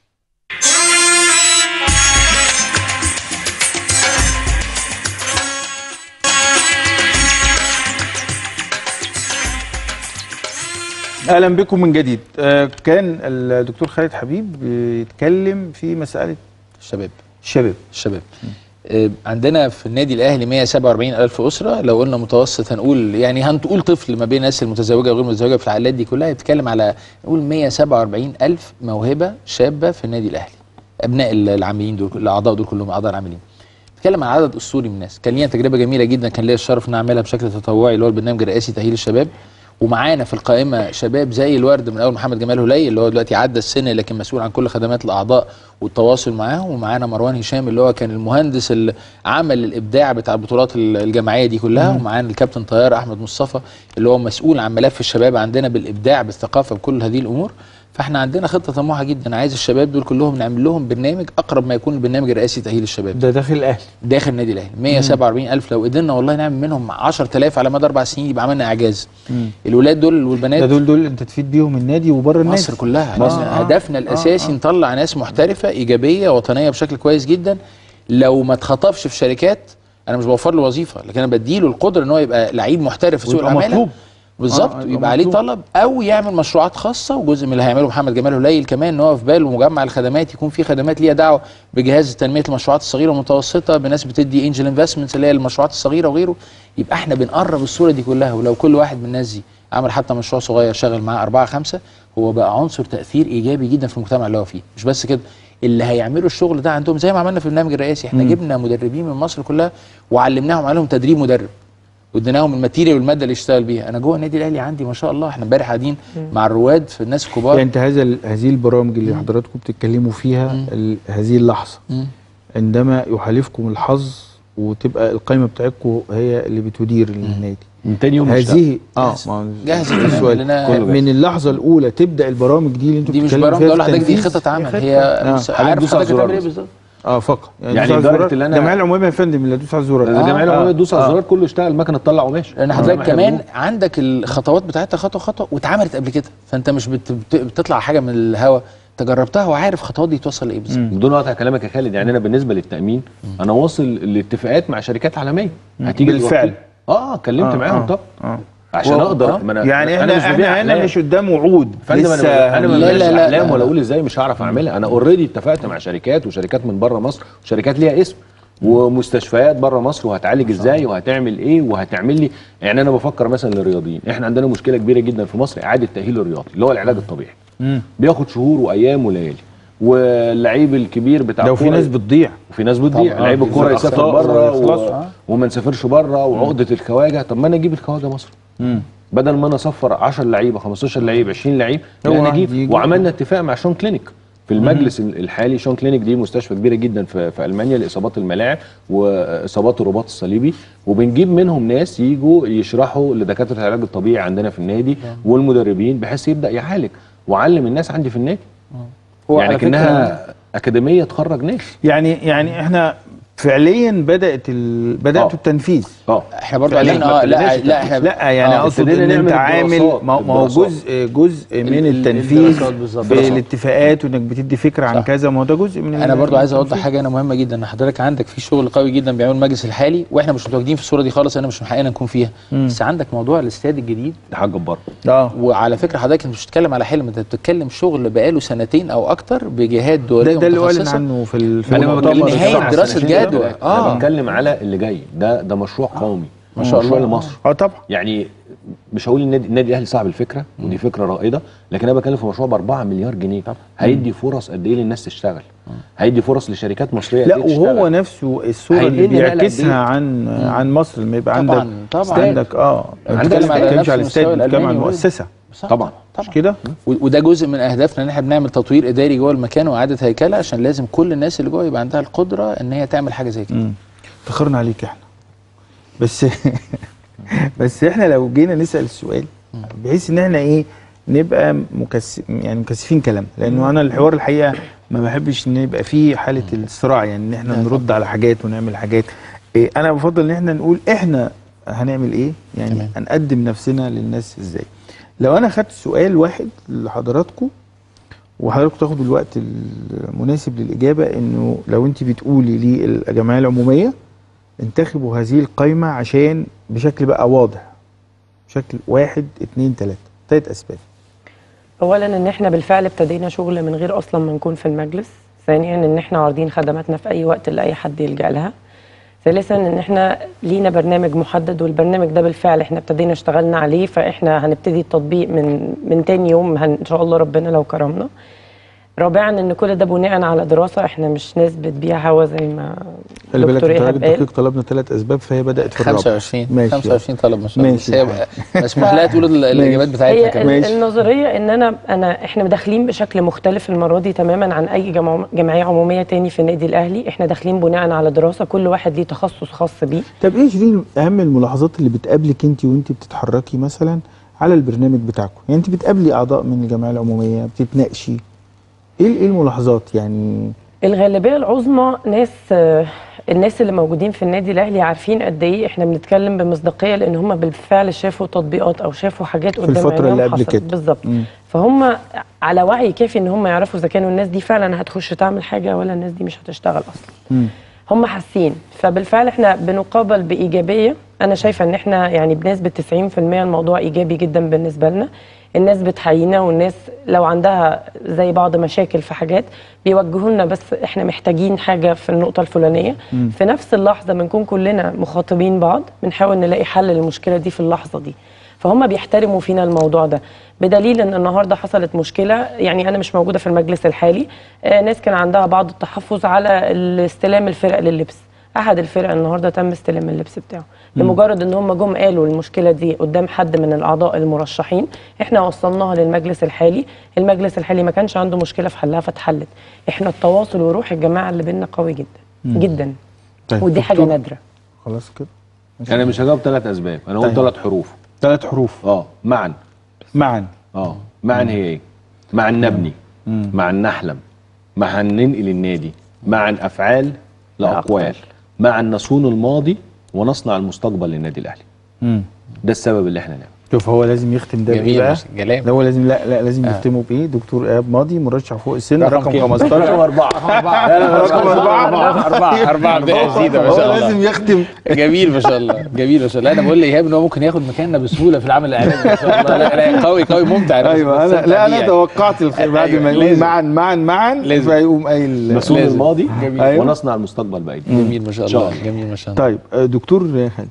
اهلا بكم من جديد آه كان الدكتور خالد حبيب بيتكلم في مساله الشباب الشباب الشباب آه، عندنا في النادي الاهلي 147 الف اسره لو قلنا متوسط هنقول يعني هنقول طفل ما بين الناس المتزوجه وغير المتزوجه في العائلات دي كلها بتتكلم على نقول 147 الف موهبه شابه في النادي الاهلي ابناء العاملين دول الاعضاء دول كلهم اعضاء العاملين بتكلم عن عدد اسطوري من الناس كان لينا تجربه جميله جدا كان ليا الشرف ان اعملها بشكل تطوعي اللي هو البرنامج الرئاسي تاهيل الشباب ومعانا في القائمه شباب زي الورد من اول محمد جمال هلي اللي هو دلوقتي عدى السن لكن مسؤول عن كل خدمات الاعضاء والتواصل معاهم ومعانا مروان هشام اللي هو كان المهندس اللي عمل الابداع بتاع البطولات ال- الجماعيه دي كلها ومعانا الكابتن طيار احمد مصطفى اللي هو مسؤول عن ملف الشباب عندنا بالابداع بالثقافه بكل هذه الامور فاحنا عندنا خطه طموحه جدا عايز الشباب دول كلهم نعمل لهم برنامج اقرب ما يكون البرنامج الرئاسي تاهيل الشباب ده داخل الاهلي داخل النادي الاهلي 147 الف لو قدرنا والله نعمل منهم 10000 على مدى اربع سنين يبقى عملنا اعجاز الولاد دول والبنات ده دول دول انت تفيد بيهم النادي وبره النادي مصر كلها مصر. مصر. آه. هدفنا الاساسي نطلع ناس محترفه ايجابيه وطنيه بشكل كويس جدا لو ما اتخطفش في شركات انا مش بوفر له وظيفه لكن انا بديله القدره ان هو يبقى لعيب محترف في سوق ويبقى العماله مطلوب. بالظبط آه، آه يبقى يبقى عليه مطلوب. طلب او يعمل مشروعات خاصه وجزء من اللي هيعمله محمد جمال هليل كمان ان هو في باله مجمع الخدمات يكون في خدمات ليها دعوه بجهاز تنميه المشروعات الصغيره والمتوسطه بناس بتدي انجل انفستمنتس اللي هي المشروعات الصغيره وغيره يبقى احنا بنقرب الصوره دي كلها ولو كل واحد من الناس دي عمل حتى مشروع صغير شغل معاه أربعة خمسة هو بقى عنصر تأثير إيجابي جدا في المجتمع اللي هو فيه مش بس كده اللي هيعملوا الشغل ده عندهم زي ما عملنا في البرنامج الرئاسي احنا جبنا مدربين من مصر كلها وعلمناهم عليهم تدريب مدرب واديناهم الماتيريال والماده اللي يشتغل بيها انا جوه النادي الاهلي عندي ما شاء الله احنا امبارح قاعدين مع الرواد في الناس الكبار يعني انت هذا ال- هذه البرامج اللي حضراتكم بتتكلموا فيها ال- هذه اللحظه مم. عندما يحالفكم الحظ وتبقى القائمه بتاعتكم هي اللي بتدير النادي من تاني يوم نشتغل. هذه اه جاهز. ما هو جاهز ده الكلام السؤال. لنا- كله من اللحظه الاولى تبدا البرامج دي اللي انتوا دي مش بتتكلموا برامج فيها اقول في لحضرتك دي التنفيذ؟ خطه عمل خطة. هي آه. مس- حضرتك عارف دوس على حضرتك هتعمل الزرار ايه بس. بالظبط اه فقط يعني دوس على لدرجة الزرار. اللي أنا- الجمعيه العموميه يا فندم اللي هدوس على الزرار الجمعيه العموميه آه. تدوس على آه. الزرار كله اشتغل المكنه تطلع قماش لان آه. حضرتك إحنا كمان بنقول. عندك الخطوات بتاعتها خطوه خطوه واتعملت قبل كده فانت مش بت... بت... بتطلع حاجه من الهوا انت جربتها وعارف الخطوات دي توصل لايه بالظبط بدون قطع كلامك يا خالد يعني انا بالنسبه للتامين انا واصل لاتفاقات مع شركات عالميه هتيجي بالفعل. توكل. اه اتكلمت آه، معاهم آه، طب آه. عشان و- اقدر آه. ما أنا يعني أنا احنا مش احنا ببيع هنا أحلام. مش قدام وعود فندم لسه انا انا ما لا، لا، ببيعش لا، احلام لا. ولا اقول ازاي مش هعرف اعملها انا اوريدي اتفقت مع شركات وشركات من بره مصر وشركات ليها اسم ومستشفيات بره مصر وهتعالج ازاي وهتعمل ايه وهتعمل لي يعني انا بفكر مثلا للرياضيين احنا عندنا مشكله كبيره جدا في مصر اعاده تاهيل الرياضي اللي هو العلاج الطبيعي مم. بياخد شهور وايام وليالي واللعيب الكبير بتاع ده وفي الكورة ناس بتضيع وفي ناس بتضيع طبعاً. لعيب آه، الكوره بينزل يسافر أخطاء بره ويخلصوا. و... وما نسافرش بره وعقده الخواجه طب ما انا اجيب الخواجه مصر مم. بدل ما انا اصفر 10 لعيبه 15 لعيب 20 لعيب هو لا انا واحد اجيب يجي. وعملنا اتفاق مع شون كلينيك في المجلس الحالي شون كلينيك دي مستشفى كبيره جدا في, في المانيا لاصابات الملاعب واصابات الرباط الصليبي وبنجيب منهم ناس يجوا يشرحوا لدكاتره العلاج الطبيعي عندنا في النادي والمدربين بحيث يبدا يعالج وعلم الناس عندي في النادي هو يعني على فكرة- كانها اكاديميه تخرج ناس يعني يعني احنا فعليا بدات ال... بداتوا آه. التنفيذ اه احنا برضه فعليا عايزين ما اه لا ابتديناش لا احنا لا يعني آه، اقصد ابتدينا ان انت نعمل عامل الدراسات- ما ما هو الدراسات. جزء جزء من ال- التنفيذ الدراسات بالظبط. بالاتفاقات وانك بتدي فكره عن صح. كذا ما هو ده جزء من انا ال- برضو عايز اوضح التنفيذ. حاجه انا مهمه جدا ان حضرتك عندك في شغل قوي جدا بيعمله المجلس الحالي واحنا مش متواجدين في الصوره دي خالص انا مش محققين نكون فيها بس عندك موضوع الاستاد الجديد ده حاجه جباره اه وعلى فكره حضرتك انت مش بتتكلم على حلم انت بتتكلم شغل بقاله سنتين او اكتر بجهات دوليه ده ده اللي اعلن متخصصة. عنه في ال- في انا ما المؤتمر بتكلمش نهاية على دراسة السنتين جدوى. دول. آه. انا بتكلم على اللي جاي ده ده مشروع قومي ما شاء مشروع الله. لمصر اه طبعا يعني مش هقول النادي النادي الاهلي صاحب الفكره ودي فكره رائده لكن انا بتكلم في مشروع ب 4 مليار جنيه هيدي فرص قد ايه للناس تشتغل هيدي فرص لشركات مصريه قد لا إيه تشتغل. وهو نفسه الصوره اللي هينقلنا نقلة قد بيعكسها إيه؟ عن عن مصر لما يبقى طبعاً، عندك طبعاً. عندك اه عندك بتتكلم على على نفس على الاستاد المستوى بتتكلم عن الألماني المؤسسه صح. طبعا مش كده؟ و- وده جزء من اهدافنا ان احنا بنعمل تطوير اداري جوه المكان واعاده هيكله عشان لازم كل الناس اللي جوه يبقى عندها القدره ان هي تعمل حاجه زي كده مم. فخرنا عليك احنا بس بس احنا لو جينا نسال السؤال بحيث ان احنا ايه نبقى مكثف يعني مكثفين كلام لانه انا الحوار الحقيقه ما بحبش ان يبقى فيه حاله الصراع يعني ان احنا نرد على حاجات ونعمل حاجات إيه انا بفضل ان احنا نقول احنا هنعمل ايه يعني تمام. هنقدم نفسنا للناس ازاي لو انا خدت سؤال واحد لحضراتكم وحضراتكم تاخدوا الوقت المناسب للاجابه انه لو انت بتقولي للجمعيه العموميه انتخبوا هذه القائمه عشان بشكل بقى واضح بشكل واحد اتنين تلاته تلات اسباب اولا ان احنا بالفعل ابتدينا شغل من غير اصلا ما نكون في المجلس ثانيا ان احنا عارضين خدماتنا في اي وقت لاي حد يلجا لها ثالثا ان احنا لينا برنامج محدد والبرنامج ده بالفعل احنا ابتدينا اشتغلنا عليه فاحنا هنبتدي التطبيق من من تاني يوم هن ان شاء الله ربنا لو كرمنا رابعا ان كل ده بناء على دراسه احنا مش ناس بتبيع هوا زي ما خلي بالك دكتور انت ايهاب راجل قال دقيق طلبنا ثلاث اسباب فهي بدات في الرابع 25 ماشي 25 طلب ما شاء الله ماشي. بس هي مسموح لها تقول ال- الاجابات بتاعتها هي كمان ال- ماشي. النظريه ان انا انا احنا داخلين بشكل مختلف المره دي تماما عن اي جمع جمعيه عموميه تاني في النادي الاهلي احنا داخلين بناء على دراسه كل واحد ليه تخصص خاص بيه طب ايه شيرين اهم الملاحظات اللي بتقابلك انت وانت بتتحركي مثلا على البرنامج بتاعكم يعني انت بتقابلي اعضاء من الجمعيه العموميه بتتناقشي ايه ايه الملاحظات يعني الغالبيه العظمى ناس آه، الناس اللي موجودين في النادي الاهلي عارفين قد ايه احنا بنتكلم بمصداقيه لان هم بالفعل شافوا تطبيقات او شافوا حاجات قدام الفترة عينيهم اللي قبل حصلت. كده. بالظبط مم. فهم على وعي كافي ان هم يعرفوا اذا كانوا الناس دي فعلا هتخش تعمل حاجه ولا الناس دي مش هتشتغل اصلا مم. هم حاسين فبالفعل احنا بنقابل بايجابيه انا شايفه ان احنا يعني بنسبه 90% الموضوع ايجابي جدا بالنسبه لنا الناس بتحيينا والناس لو عندها زي بعض مشاكل في حاجات بيوجهوا لنا بس احنا محتاجين حاجه في النقطه الفلانيه في نفس اللحظه بنكون كلنا مخاطبين بعض بنحاول نلاقي حل للمشكله دي في اللحظه دي فهم بيحترموا فينا الموضوع ده بدليل ان النهارده حصلت مشكله يعني انا مش موجوده في المجلس الحالي آه ناس كان عندها بعض التحفظ على استلام الفرق لللبس احد الفرق النهارده تم استلام اللبس بتاعه لمجرد ان هم جم قالوا المشكله دي قدام حد من الاعضاء المرشحين احنا وصلناها للمجلس الحالي المجلس الحالي ما كانش عنده مشكله في حلها فاتحلت احنا التواصل وروح الجماعه اللي بينا قوي جدا جدا طيب ودي حاجه دكتور- نادره خلاص كده ماشي. انا مش هجاوب ثلاث اسباب انا هقول طيب. ثلاث حروف ثلاث حروف اه معا معا اه معا هي ايه معا نبني معا نحلم معا ننقل النادي معا افعال لاقوال لأقوال. معا نصون الماضي ونصنع المستقبل للنادي الاهلي مم. ده السبب اللي احنا نعمل شوف هو لازم يختم ده جميل بايه بقى؟ بس كلام. ده هو لازم لا لا لازم آه. يختمه بايه؟ دكتور ايهاب ماضي مرشح فوق السن رقم رقم كام؟ 15 اربعه رقم أربعة أربعة أربعة ده جديدة ما هو شاء الله لازم يختم جميل ما شاء الله جميل ما شاء الله انا بقول لايهاب ان هو ممكن ياخد مكاننا بسهوله في العمل الاعلامي ما شاء الله لا لا قوي قوي ممتع أنا ايوه بس- انا بس لا انا يعني. توقعت الخير بعد أيوة، ما يقول لازم. معا معا معا لازم. فيقوم قايل نصون لازم. الماضي جميل. أيوة. ونصنع المستقبل بايدينا جميل ما شاء إن شاء الله الله. جميل ما شاء الله طيب آه، دكتور خالد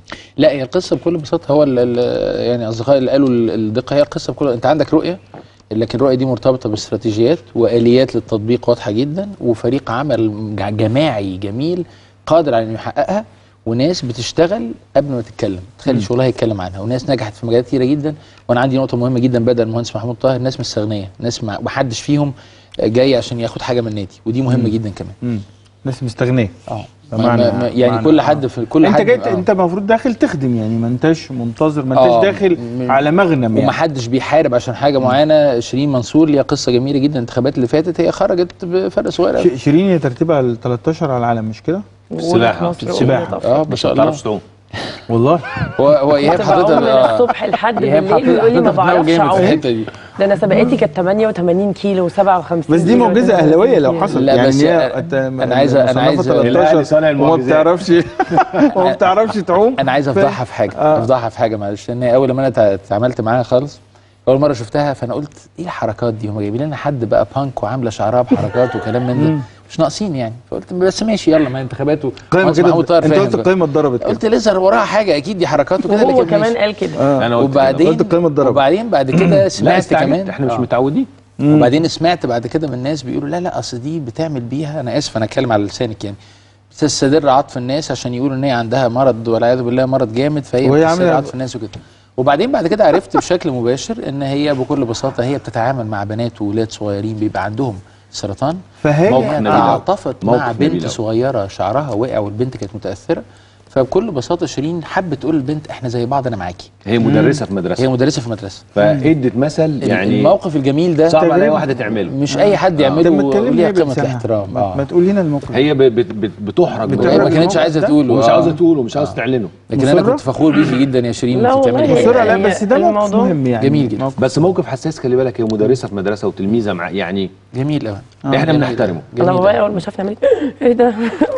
لا هي القصه بكل بساطه هو ال ال يعني اصدقائي اللي قالوا ال- الدقه هي القصه بكل انت عندك رؤيه لكن الرؤيه دي مرتبطه باستراتيجيات واليات للتطبيق واضحه جدا وفريق عمل جع- جماعي جميل قادر على انه يحققها وناس بتشتغل قبل ما تتكلم تخلي شغلها يتكلم عنها وناس نجحت في مجالات كتيره جدا وانا عندي نقطه مهمه جدا بدا المهندس محمود طاهر ناس مستغنيه ناس ما ما حدش فيهم جاي عشان ياخد حاجه من النادي ودي مهمه جدا كمان مم. ناس مستغنيه اه بمعنى- ما- ما- يعني بمعنى- كل آه. حد في كل انت حد جيت آه. انت المفروض داخل تخدم يعني ما انتش منتظر ما آه، انتش داخل م- على مغنم يعني ومحدش بيحارب عشان حاجه معينه شيرين منصور ليها قصه جميله جدا الانتخابات اللي فاتت هي خرجت بفرق صغير قوي ش- شيرين هي ترتيبها ال 13 على العالم مش كده؟ السباحة. مصر السباحة. وأولاد اه أفريقيا. ما شاء ما الله تعرفش تعوم والله هو هو ايهاب تبقى حضرتك عمر من آه، الصبح لحد إيهاب بالليل ويقول لي ما حضرتك دماغه بعرفش جامد في اعوم الحته دي ده انا سبقتي كانت 88 كيلو و57 بس دي معجزه اهلاويه لو حصل لا، يعني بس هي أنا- أت- أنا عايز- أنا مصنفة عايز- 13 الأهلي صانع وما المعجزات. بتعرفش وما بتعرفش تعوم انا عايز افضحها في حاجه افضحها في حاجه معلش لان هي اول لما انا تع- اتعاملت معاها خالص اول مره شفتها فانا قلت ايه الحركات دي هم جايبين لنا حد بقى بانك وعامله شعرها بحركات وكلام من ده مش ناقصين يعني فقلت بس ماشي يلا ما انتخابات قايمه ومهندس محمود كده طاهر انت فاهم قلت بقى. القايمه اتضربت كده قلت لسه وراها حاجه اكيد دي حركات وكده وهو لكن كمان ماشي. قال كده آه. انا قلت كده. وبعدين قلت القايمة اتضربت. وبعدين بعد كده لا سمعت استعجلت كمان احنا مش آه. متعودين وبعدين سمعت بعد كده من الناس بيقولوا لا لا اصل دي بتعمل بيها انا اسف انا اتكلم على لسانك يعني بتستدر عطف الناس عشان يقولوا ان هي عندها مرض والعياذ بالله مرض جامد فهي وهي بتستدر عاملة- عطف الناس وكده وبعدين بعد كده عرفت بشكل مباشر ان هي بكل بساطه هي بتتعامل مع بنات وولاد صغيرين بيبقى عندهم سرطان فهي موقف هي نبيل أوي. تعاطفت موقف مع نبيل بنت أوي. صغيره شعرها وقع والبنت كانت متاثره فبكل بساطه شيرين حبت تقول للبنت احنا زي بعض انا معاكي هي مدرسه في هي مدرسه مدرسه في مدرسه فادت مثل يعني يعني الموقف الجميل ده صعب على اي تجربة. واحده تعمله مش اي حد طب يعمله ما تكلمني وليها هي قيمه بلسانها. الاحترام ما, اه ما تقول لنا الموقف هي ب- بت- بت- بتحرج بتحرج هي بالموضوع ما ده. كانتش عايزه ده؟ تقوله ومش آه. عاوزه تقوله ومش عاوزه تعلنه لكن انا مصرة؟ كنت فخور بيكي جدا يا شيرين لا انت بتعملي والله حاجه بسرعه لا هي بس ده موقف الموضوع مهم يعني جميل جدا. موقف- بس موقف حساس خلي بالك هي مدرسه في مدرسه وتلميذه مع يعني جميل قوي احنا بنحترمه انا بابايا اول ما شافني عمل ايه ده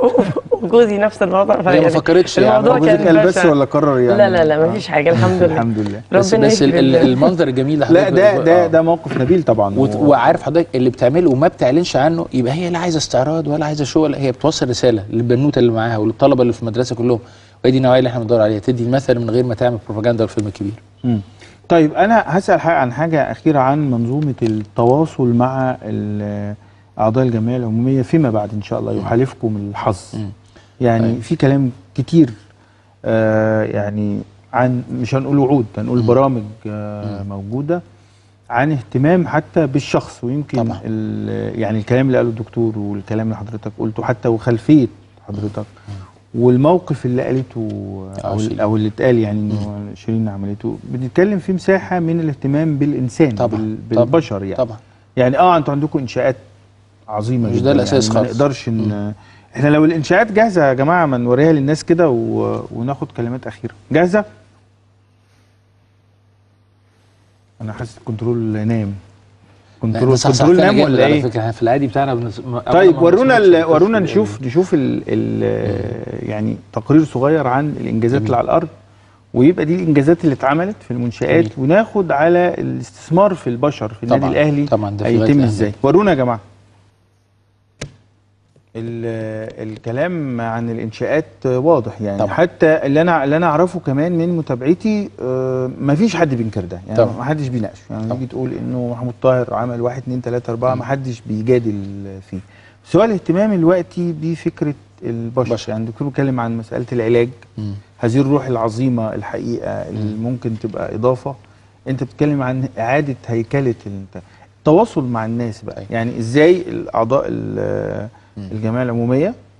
وجوزي نفس الموضوع هي ما فكرتش يعني. الموضوع جوزك كان قال بس بشع. ولا قرر يعني لا لا لا مفيش حاجه الحمد لله الحمد لله بس ربنا بس ال- ال- يكرم. المنظر الجميل اللي لا حضرتك ده بت- ده آه. ده موقف نبيل طبعا وت- وعارف حضرتك اللي بتعمله وما بتعلنش عنه يبقى هي لا عايزه استعراض ولا عايزه شو ولا هي بتوصل رساله للبنوته اللي معاها وللطلبه اللي في المدرسه كلهم وهي دي النوعيه اللي احنا بندور عليها تدي المثل من غير ما تعمل بروباجندا والفيلم الكبير مم. طيب انا هسال حاجة عن حاجه اخيره عن منظومه التواصل مع ال- اعضاء الجمعيه العموميه فيما بعد ان شاء الله يحالفكم الحظ مم. يعني أيوة. في كلام كتير آه يعني عن مش هنقول وعود هنقول برامج آه موجوده عن اهتمام حتى بالشخص ويمكن طبعا. ال- يعني الكلام اللي قاله الدكتور والكلام اللي حضرتك قلته حتى وخلفيه حضرتك والموقف اللي قالته او, شيرين. أو اللي اتقال يعني انه شيرين عملته بنتكلم في مساحه من الاهتمام بالانسان طبعا. بال طبعا. بالبشر يعني طبعا يعني اه انتوا عندكم انشاءات عظيمه مش جدا ده الأساس يعني ما خالص. نقدرش ان احنا لو الانشاءات جاهزه يا جماعه ما نوريها للناس كده و... وناخد كلمات اخيره جاهزه انا حاسس الكنترول نايم كنترول كنترول نام ولا على ايه فكره احنا في العادي بتاعنا بنس... طيب ورونا ال... ورونا نشوف نشوف ال... ال... يعني تقرير صغير عن الانجازات جميل. اللي على الارض ويبقى دي الانجازات اللي اتعملت في المنشات جميل. وناخد على الاستثمار في البشر في النادي طبعاً، الاهلي طبعاً، ده في غاية هيتم الأهمية. ازاي ورونا يا جماعه ال- الكلام عن الانشاءات واضح يعني طبعاً. طبعا. حتى اللي انا اللي انا اعرفه كمان من متابعتي ما فيش حد بينكر ده يعني طبعاً. ما حدش بيناقش يعني طبعاً. تيجي تقول انه محمود طاهر عمل واحد اتنين تلاته اربعه ما حدش بيجادل فيه بس هو الاهتمام الوقتي بفكره البشر بشر. يعني الدكتور بيتكلم عن مساله العلاج مم. هذه الروح العظيمه الحقيقه اللي ممكن تبقى اضافه انت بتتكلم عن اعاده هيكله ال- التواصل مع الناس بقى أيوة. يعني ازاي الاعضاء ال- الجمعيه العموميه مم.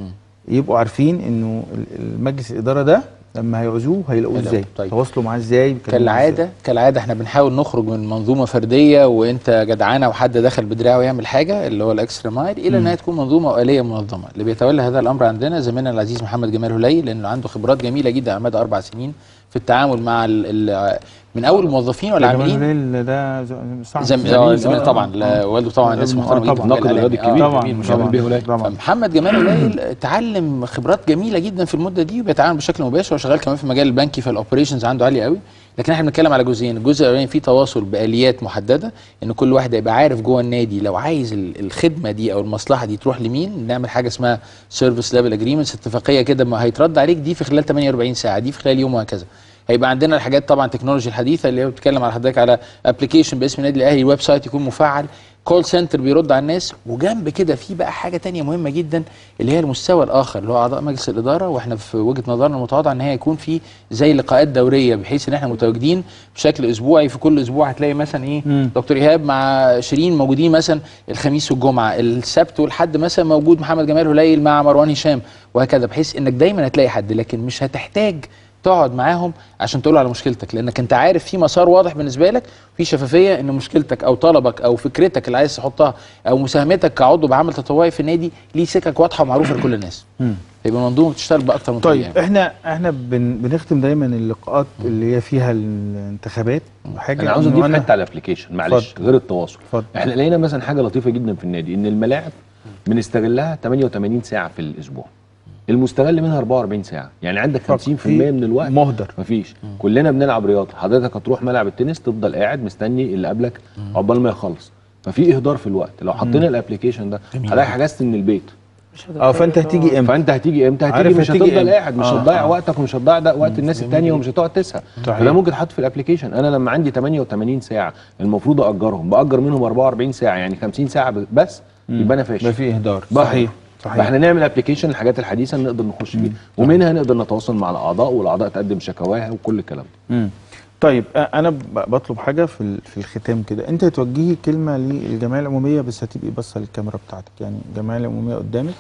يبقوا عارفين انه ال- المجلس الاداره ده لما هيعوزوه هيلاقوه هيلاقوه. ازاي طيب. تواصلوا معاه ازاي بيكلموه كالعاده كالعاده احنا بنحاول نخرج من منظومه فرديه وانت جدعانه وحد دخل بدراعه يعمل حاجه اللي هو الاكسترا مايل الى انها تكون منظومه واليه منظمه اللي بيتولى هذا الامر عندنا زميلنا العزيز محمد جمال هليل لانه عنده خبرات جميله جدا على مدى اربع سنين في التعامل مع ال ال من اول الموظفين ازاي والعاملين جمال ده ز- صح زم... آه، زميل طبعا لا، والده طبعا ناس آه، محترمه جدا في طبعاً. المجال ناقد رياضي الإعلامي. كبير. آه، طبعا جميل ما شاء طبعاً. الله. بيه قليل. طبعا محمد جمال هليل اتعلم خبرات جميله جدا في المده دي وبيتعامل بشكل مباشر وشغال كمان في المجال البنكي فالاوبريشنز عنده عاليه قوي لكن احنا بنتكلم على جزئين الجزء الاولاني فيه تواصل باليات محدده ان كل واحد يبقى عارف جوه النادي لو عايز ال- الخدمه دي او المصلحه دي تروح لمين نعمل حاجه اسمها سيرفيس ليفل اجريمنتس اتفاقيه كده ما هيترد عليك دي في خلال 48 ساعه دي في خلال يوم وهكذا هيبقى عندنا الحاجات طبعا التكنولوجيا الحديثه اللي هي بتتكلم على حضرتك على ابلكيشن باسم النادي الاهلي ويب سايت يكون مفعل كول سنتر بيرد على الناس وجنب كده في بقى حاجه تانية مهمه جدا اللي هي المستوى الاخر اللي هو اعضاء مجلس الاداره واحنا في وجهه نظرنا المتواضعه ان هي يكون في زي لقاءات دوريه بحيث ان احنا متواجدين بشكل اسبوعي في كل اسبوع هتلاقي مثلا ايه مم. دكتور ايهاب مع شيرين موجودين مثلا الخميس والجمعه السبت والحد مثلا موجود محمد جمال هليل مع مروان هشام وهكذا بحيث انك دايما هتلاقي حد لكن مش هتحتاج تقعد معاهم عشان تقول على مشكلتك لانك انت عارف في مسار واضح بالنسبه لك في شفافيه ان مشكلتك او طلبك او فكرتك اللي عايز تحطها او مساهمتك كعضو بعمل تطوعي في النادي ليه سكك واضحه ومعروفه لكل الناس مم. يبقى المنظومه بتشتغل باكتر من طريقه طيب احنا احنا بن بنختم دايما اللقاءات اللي هي فيها الانتخابات حاجه انا عاوز إنه اضيف أنا- حته على الابلكيشن معلش اتفضل. غير التواصل اتفضل. احنا لقينا مثلا حاجه لطيفه جدا في النادي ان الملاعب بنستغلها 88 ساعه في الاسبوع المستغل منها 44 ساعه يعني عندك 50% في من الوقت مهدر مفيش كلنا بنلعب رياضه حضرتك هتروح ملعب التنس تفضل قاعد مستني اللي قبلك عقبال ما يخلص ففي اهدار في الوقت لو حطينا الابلكيشن ده حضرتك حجزت من البيت مش هتضطر اه فانت هتيجي امتى فانت هتيجي امتى عارف هتيجي مش هتيجي هتفضل امتى. قاعد مش آه، هتضيع آه. وقتك ومش هتضيع ده وقت الناس التانية ومش هتقعد تسهر صحيح. فده ممكن تحط في الابلكيشن انا لما عندي 88 ساعه المفروض اجرهم باجر منهم 44 ساعه يعني 50 ساعه ب- بس يبقى انا فاشل يبقى في اهدار بقى. صحيح صحيح فاحنا نعمل ابلكيشن الحاجات الحديثه اللي نقدر نخش بيها ومنها نقدر نتواصل مع الاعضاء والاعضاء تقدم شكواها وكل الكلام ده مم. طيب أ- انا ب- بطلب حاجه في ال- في الختام كده انت توجهي كلمه للجمعيه العموميه بس هتبقي باصه للكاميرا بتاعتك يعني الجمعيه العموميه قدامك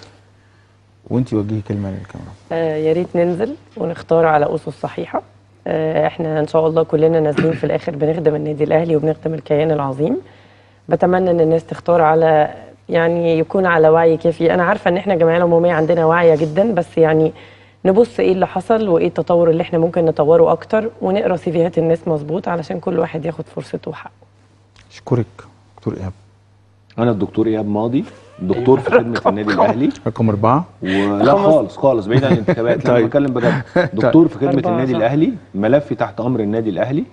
وانت وجهي كلمه للكاميرا آه يا ريت ننزل ونختار على اسس صحيحه آه احنا ان شاء الله كلنا نازلين في الاخر بنخدم النادي الاهلي وبنخدم الكيان العظيم بتمنى ان الناس تختار على يعني يكون على وعي كافي انا عارفه ان احنا الجمعيه العموميه عندنا واعيه جدا بس يعني نبص ايه اللي حصل وايه التطور اللي احنا ممكن نطوره اكتر ونقرا سيفيهات الناس مظبوط علشان كل واحد ياخد فرصته وحقه اشكرك دكتور ايهاب انا الدكتور ايهاب ماضي دكتور في خدمه النادي الاهلي رقم اربعه ولا خالص خالص بعيد عن الانتخابات لا طيب. بتكلم بجد دكتور في خدمه أربعة النادي صح. الاهلي ملفي تحت امر النادي الاهلي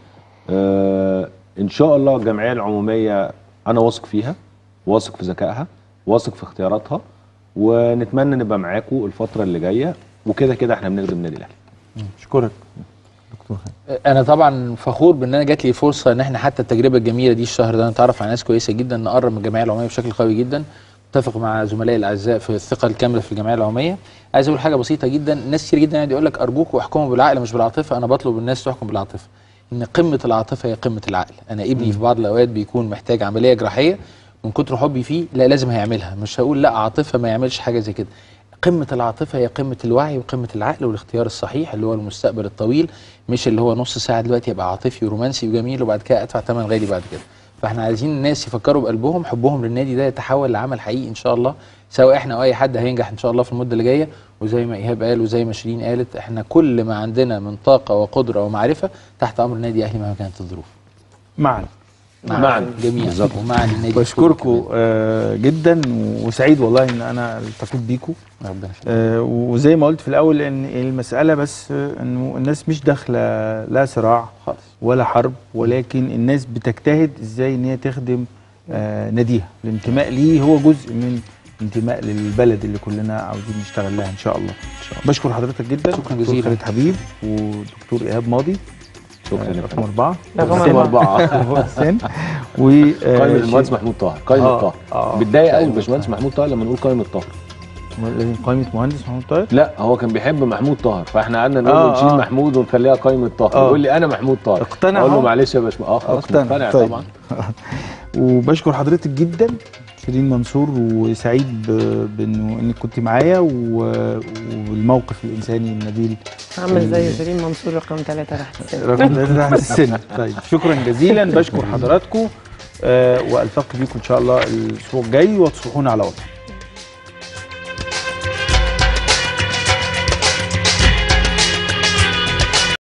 آه ان شاء الله الجمعيه العموميه انا واثق فيها واثق في ذكائها واثق في اختياراتها ونتمنى نبقى معاكم الفتره اللي جايه وكده كده احنا بنخدم النادي الاهلي اشكرك دكتور خالد انا طبعا فخور بان انا جات لي فرصه ان احنا حتى التجربه الجميله دي الشهر ده نتعرف على ناس كويسه جدا نقرب من الجمعيه العموميه بشكل قوي جدا اتفق مع زملائي الاعزاء في الثقه الكامله في الجمعيه العموميه عايز اقول حاجه بسيطه جدا ناس كتير جدا يقعد يقول لك ارجوكوا احكموا بالعقل مش بالعاطفه انا بطلب الناس تحكم بالعاطفه ان قمه العاطفه هي قمه العقل انا ابني في بعض الاوقات بيكون محتاج عمليه جراحيه من كتر حبي فيه لا لازم هيعملها مش هقول لا عاطفه ما يعملش حاجه زي كده قمة العاطفة هي قمة الوعي وقمة العقل والاختيار الصحيح اللي هو المستقبل الطويل مش اللي هو نص ساعة دلوقتي يبقى عاطفي ورومانسي وجميل وبعد كده ادفع ثمن غالي بعد كده فاحنا عايزين الناس يفكروا بقلبهم حبهم للنادي ده يتحول لعمل حقيقي ان شاء الله سواء احنا او اي حد هينجح ان شاء الله في المده اللي جايه وزي ما ايهاب قال وزي ما شيرين قالت احنا كل ما عندنا من طاقه وقدره ومعرفه تحت امر النادي الاهلي مهما كانت الظروف معا معاً. جميعا بالظبط. ومع النادي بشكركم آه جدا وسعيد والله ان انا التقيت بيكم ربنا يخليك. آه وزي ما قلت في الاول ان المساله بس آه، انه الناس مش داخله لا صراع خالص ولا حرب ولكن الناس بتجتهد ازاي ان هي تخدم آه ناديها الانتماء ليه هو جزء من انتماء للبلد اللي كلنا عاوزين نشتغل لها ان شاء الله بشكر حضرتك جدا شكراً دكتور جزيلاً. خالد حبيب ودكتور ايهاب ماضي شكرا آه، يا رقم فندم. اربعه رقم حسين أربعة. أربعة. حسين و قائمة المهندس محمود طاهر قائمة آه، طاهر آه. بتضايق قوي قائمة الباشمهندس محمود طاهر لما نقول قائمة طاهر لازم قائمه مهندس محمود طاهر لا هو كان بيحب محمود طاهر فاحنا قعدنا نقول آه، له نشيل آه. محمود ونخليها قائمة طاهر آه. يقول لي انا محمود طاهر اقتنع اقول له هو؟ معلش يا باشمهندس اه خلاص اقتنع مقتنع طيب. طبعا وبشكر حضرتك جدا شيرين منصور وسعيد ب- بانه انك كنت معايا و- والموقف الانساني النبيل عامل زي شيرين منصور رقم ثلاثة تحت السن رقم ثلاثة تحت السن طيب شكرا جزيلا بشكر حضراتكم آه والتقي بيكم ان شاء الله الاسبوع الجاي وتصبحون على وطن